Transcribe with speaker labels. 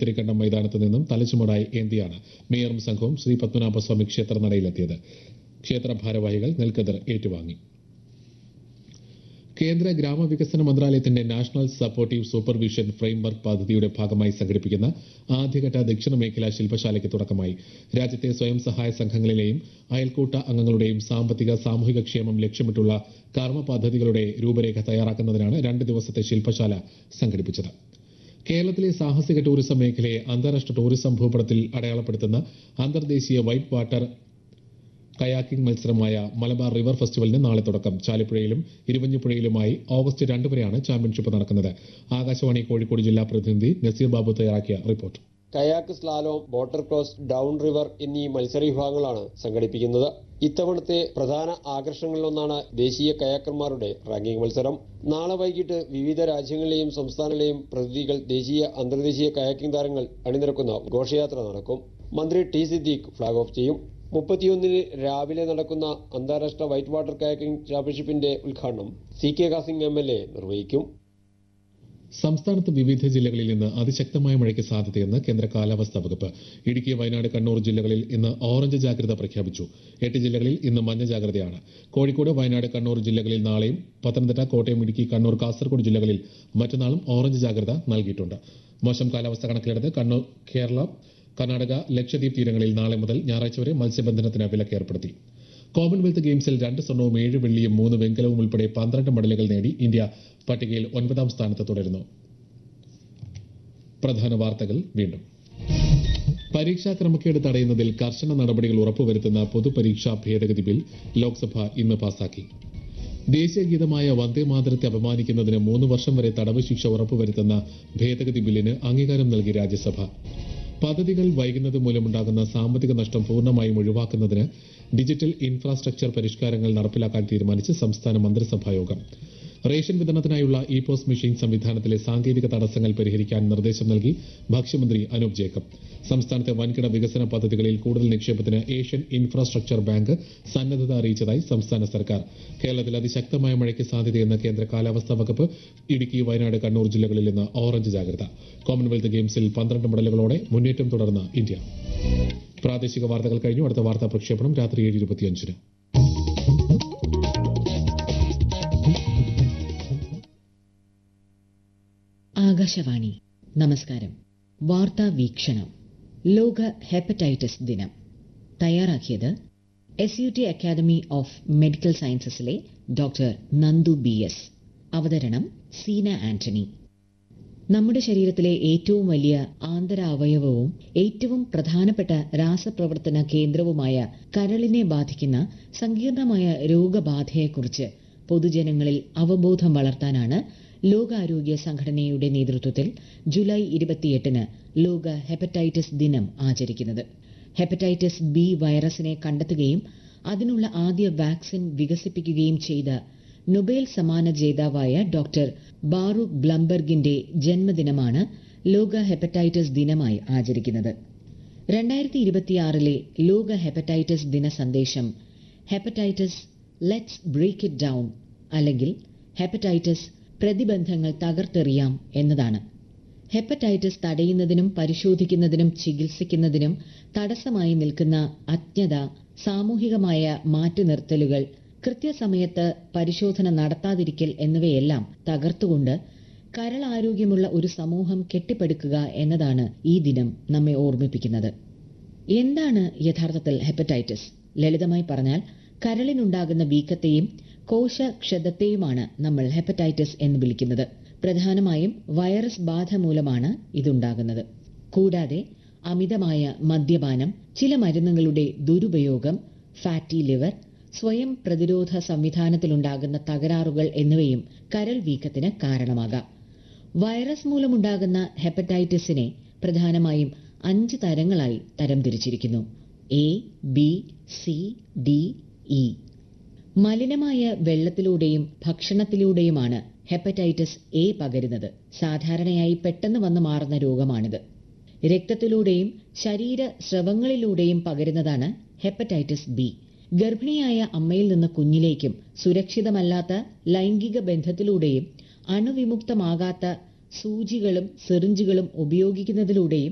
Speaker 1: പുത്തിരിക്കണ്ടം മൈതാനത്ത് നിന്നും തലച്ചുമടായി ഏന്തിയാണ് മേയറും സംഘവും ശ്രീ പത്മനാഭസ്വാമി ക്ഷേത്ര നടയിലെത്തിയത് ക്ഷേത്ര ഭാരവാഹികൾ നെൽക്കതിർ ഏറ്റുവാങ്ങി കേന്ദ്ര ഗ്രാമവികസന മന്ത്രാലയത്തിന്റെ നാഷണൽ സപ്പോർട്ടീവ് സൂപ്പർവിഷൻ ഫ്രെയിംവർക്ക് പദ്ധതിയുടെ ഭാഗമായി സംഘടിപ്പിക്കുന്ന ആദ്യഘട്ട ദക്ഷിണ മേഖലാ ശില്പശാലയ്ക്ക് തുടക്കമായി രാജ്യത്തെ സ്വയം സഹായ സംഘങ്ങളിലെയും അയൽക്കൂട്ട അംഗങ്ങളുടെയും സാമ്പത്തിക സാമൂഹിക ക്ഷേമം ലക്ഷ്യമിട്ടുള്ള കർമ്മ പദ്ധതികളുടെ രൂപരേഖ തയ്യാറാക്കുന്നതിനാണ് രണ്ട് ദിവസത്തെ ശില്പശാല സംഘടിപ്പിച്ചത് കേരളത്തിലെ സാഹസിക ടൂറിസം മേഖലയെ അന്താരാഷ്ട്ര ടൂറിസം ഭൂപടത്തിൽ അടയാളപ്പെടുത്തുന്ന അന്തർദേശീയ വൈറ്റ് വാട്ടർ കയാക്കിംഗ് മത്സരമായ മലബാർ റിവർ ഫെസ്റ്റിവലിന് നാളെ തുടക്കം ചാലിപ്പുഴയിലും ഇരുവഞ്ഞിപ്പുഴയിലുമായി ഓഗസ്റ്റ് രണ്ട് വരെയാണ് ചാമ്പ്യൻഷിപ്പ് നടക്കുന്നത് ആകാശവാണി കോഴിക്കോട് ജില്ലാ പ്രതിനിധി നസീർ ബാബു തയ്യാറാക്കിയ report
Speaker 2: kayak slalom water cross down river എന്നീ മത്സര വിഭാഗങ്ങളാണ് സംഘടിപ്പിക്കുന്നത് ഇത്തവണത്തെ പ്രധാന ആകർഷണങ്ങളിലൊന്നാണ് ദേശീയ കയാക്കർമാരുടെ റാങ്കിംഗ് മത്സരം നാളെ വൈകിട്ട് വിവിധ രാജ്യങ്ങളിലെയും സംസ്ഥാനങ്ങളിലെയും പ്രതിനിധികൾ ദേശീയ അന്തർദേശീയ കയാക്കിംഗ് താരങ്ങൾ അണിനിരക്കുന്ന ഘോഷയാത്ര നടക്കും മന്ത്രി ടി സിദ്ദീഖ് ഫ്ളാഗ് ഓഫ് ചെയ്യും മുപ്പത്തിയൊന്നിന് രാവിലെ നടക്കുന്ന അന്താരാഷ്ട്ര വൈറ്റ് വാട്ടർ കയാക്കിംഗ് ചാമ്പ്യൻഷിപ്പിന്റെ ഉദ്ഘാടനം സി കെ കാസിംഗ് എം എൽ എ നിർവഹിക്കും
Speaker 1: സംസ്ഥാനത്ത് വിവിധ ജില്ലകളിൽ ഇന്ന് അതിശക്തമായ മഴയ്ക്ക് സാധ്യതയെന്ന് കേന്ദ്ര കാലാവസ്ഥാ വകുപ്പ് ഇടുക്കി വയനാട് കണ്ണൂർ ജില്ലകളിൽ ഇന്ന് ഓറഞ്ച് ജാഗ്രത പ്രഖ്യാപിച്ചു എട്ട് ജില്ലകളിൽ ഇന്ന് മഞ്ഞ ജാഗ്രതയാണ് കോഴിക്കോട് വയനാട് കണ്ണൂർ ജില്ലകളിൽ നാളെയും പത്തനംതിട്ട കോട്ടയം ഇടുക്കി കണ്ണൂർ കാസർഗോഡ് ജില്ലകളിൽ മറ്റന്നാളും ഓറഞ്ച് ജാഗ്രത നൽകിയിട്ടുണ്ട് മോശം കാലാവസ്ഥ കണക്കിലെടുത്ത് കണ്ണൂർ കേരള കർണാടക ലക്ഷദ്വീപ് തീരങ്ങളിൽ നാളെ മുതൽ ഞായറാഴ്ച വരെ മത്സ്യബന്ധനത്തിന് വിലക്ക് ഏർപ്പെടുത്തി കോമൺവെൽത്ത് ഗെയിംസിൽ രണ്ട് സ്വർണവും ഏഴ് വെള്ളിയും മൂന്ന് വെങ്കലവും ഉൾപ്പെടെ പന്ത്രണ്ട് മെഡലുകൾ നേടി ഇന്ത്യ പട്ടികയിൽ ഒൻപതാം സ്ഥാനത്ത് തുടരുന്നു പ്രധാന വാർത്തകൾ വീണ്ടും പരീക്ഷാ ക്രമക്കേട് തടയുന്നതിൽ കർശന നടപടികൾ ഉറപ്പുവരുത്തുന്ന പൊതുപരീക്ഷാ ഭേദഗതി ബിൽ ലോക്സഭ ഇന്ന് പാസാക്കി ദേശീയ ഗീതമായ വന്ദേമാതരത്തെ അപമാനിക്കുന്നതിന് മൂന്ന് വർഷം വരെ തടവ് ശിക്ഷ ഉറപ്പുവരുത്തുന്ന ഭേദഗതി ബില്ലിന് അംഗീകാരം നൽകി രാജ്യസഭ പദ്ധതികൾ വൈകുന്നത് മൂലമുണ്ടാകുന്ന സാമ്പത്തിക നഷ്ടം പൂർണ്ണമായും ഒഴിവാക്കുന്നതിന് ഡിജിറ്റൽ ഇൻഫ്രാസ്ട്രക്ചർ പരിഷ്കാരങ്ങൾ നടപ്പിലാക്കാൻ തീരുമാനിച്ച് സംസ്ഥാന മന്ത്രിസഭാ യോഗം റേഷൻ വിതരണത്തിനായുള്ള ഇ പോസ്റ്റ് മെഷീൻ സംവിധാനത്തിലെ സാങ്കേതിക തടസ്സങ്ങൾ പരിഹരിക്കാൻ നിർദ്ദേശം നൽകി ഭക്ഷ്യമന്ത്രി അനൂപ് ജേക്കബ് സംസ്ഥാനത്തെ വൻകിട വികസന പദ്ധതികളിൽ കൂടുതൽ നിക്ഷേപത്തിന് ഏഷ്യൻ ഇൻഫ്രാസ്ട്രക്ചർ ബാങ്ക് സന്നദ്ധത അറിയിച്ചതായി സംസ്ഥാന സർക്കാർ കേരളത്തിൽ അതിശക്തമായ മഴയ്ക്ക് സാധ്യതയെന്ന് കേന്ദ്ര കാലാവസ്ഥാ വകുപ്പ് ഇടുക്കി വയനാട് കണ്ണൂർ ജില്ലകളിൽ ഇന്ന് ഓറഞ്ച് ജാഗ്രത കോമൺവെൽത്ത് ഗെയിംസിൽ പന്ത്രണ്ട് മെഡലുകളോടെ മുന്നേറ്റം തുടർന്ന ഇന്ത്യ പ്രാദേശിക വാർത്തകൾ കഴിഞ്ഞു അടുത്ത വാർത്താ പ്രക്ഷേപണം രാത്രി ഏഴ് ഇരുപത്തിയഞ്ചിന്
Speaker 3: ആകാശവാണി നമസ്കാരം വാർത്താ വീക്ഷണം ലോക ഹെപ്പറ്റൈറ്റിസ് ദിനം തയ്യാറാക്കിയത് S U T academy of medical സയൻസസിലെ ഡോക്ടർ നന്ദു ബി എസ് അവതരണം സീന ആന്റണി നമ്മുടെ ശരീരത്തിലെ ഏറ്റവും വലിയ ആന്തര അവയവവും ഏറ്റവും പ്രധാനപ്പെട്ട രാസപ്രവർത്തന കേന്ദ്രവുമായ കരളിനെ ബാധിക്കുന്ന സങ്കീർണമായ രോഗബാധയെക്കുറിച്ച് പൊതുജനങ്ങളിൽ അവബോധം വളർത്താനാണ് ലോകാരോഗ്യ സംഘടനയുടെ നേതൃത്വത്തിൽ ജൂലൈ ഇരുപത്തിയെട്ടിന് ലോക ഹെപ്പറ്റൈറ്റിസ് ദിനം ആചരിക്കുന്നത് ഹെപ്പറ്റൈറ്റിസ് ബി വൈറസിനെ കണ്ടെത്തുകയും അതിനുള്ള ആദ്യ വാക്സിൻ വികസിപ്പിക്കുകയും ചെയ്ത നൊബേൽ സമ്മാന ജേതാവായ ഡോക്ടർ ബാറു ബ്ലംബർഗിന്റെ ജന്മദിനമാണ് ലോക ഹെപ്പറ്റൈറ്റിസ് ദിനമായി ആചരിക്കുന്നത് രണ്ടായിരത്തി ഇരുപത്തിയാറിലെ ലോക ഹെപ്പറ്റൈറ്റിസ് ദിന സന്ദേശം hepatitis let's break it down അല്ലെങ്കിൽ ഹെപ്പറ്റൈറ്റിസ് പ്രതിബന്ധങ്ങൾ തകർത്തെറിയാം എന്നതാണ് ഹെപ്പറ്റൈറ്റിസ് തടയുന്നതിനും പരിശോധിക്കുന്നതിനും ചികിത്സിക്കുന്നതിനും തടസ്സമായി നിൽക്കുന്ന അജ്ഞത സാമൂഹികമായ മാറ്റിനിർത്തലുകൾ കൃത്യസമയത്ത് പരിശോധന നടത്താതിരിക്കൽ എന്നിവയെല്ലാം തകർത്തുകൊണ്ട് കരൾ ആരോഗ്യമുള്ള ഒരു സമൂഹം കെട്ടിപ്പടുക്കുക എന്നതാണ് ഈ ദിനം നമ്മെ ഓർമ്മിപ്പിക്കുന്നത് എന്താണ് യഥാർത്ഥത്തിൽ ഹെപ്പറ്റൈറ്റിസ് ലളിതമായി പറഞ്ഞാൽ കരളിനുണ്ടാകുന്ന വീക്കത്തെയും കോശക്ഷതത്തെയുമാണ് നമ്മൾ ഹെപ്പറ്റൈറ്റിസ് എന്ന് വിളിക്കുന്നത് പ്രധാനമായും വൈറസ് ബാധ മൂലമാണ് ഇതുണ്ടാകുന്നത് കൂടാതെ അമിതമായ മദ്യപാനം ചില മരുന്നുകളുടെ ദുരുപയോഗം ഫാറ്റി ലിവർ സ്വയം പ്രതിരോധ സംവിധാനത്തിലുണ്ടാകുന്ന തകരാറുകൾ എന്നിവയും കരൾ വീക്കത്തിന് കാരണമാകാം വൈറസ് മൂലമുണ്ടാകുന്ന ഹെപ്പറ്റൈറ്റിസിനെ പ്രധാനമായും അഞ്ച് തരങ്ങളായി തരംതിരിച്ചിരിക്കുന്നു A B C D E മലിനമായ വെള്ളത്തിലൂടെയും ഭക്ഷണത്തിലൂടെയുമാണ് ഹെപ്പറ്റൈറ്റിസ് എ പകരുന്നത് സാധാരണയായി പെട്ടെന്ന് വന്നു മാറുന്ന രോഗമാണിത് രക്തത്തിലൂടെയും ശരീര സ്രവങ്ങളിലൂടെയും പകരുന്നതാണ് ഹെപ്പറ്റൈറ്റിസ് ബി ഗർഭിണിയായ അമ്മയിൽ നിന്ന് കുഞ്ഞിലേക്കും സുരക്ഷിതമല്ലാത്ത ലൈംഗിക ബന്ധത്തിലൂടെയും അണുവിമുക്തമാകാത്ത സൂചികളും സിറിഞ്ചുകളും ഉപയോഗിക്കുന്നതിലൂടെയും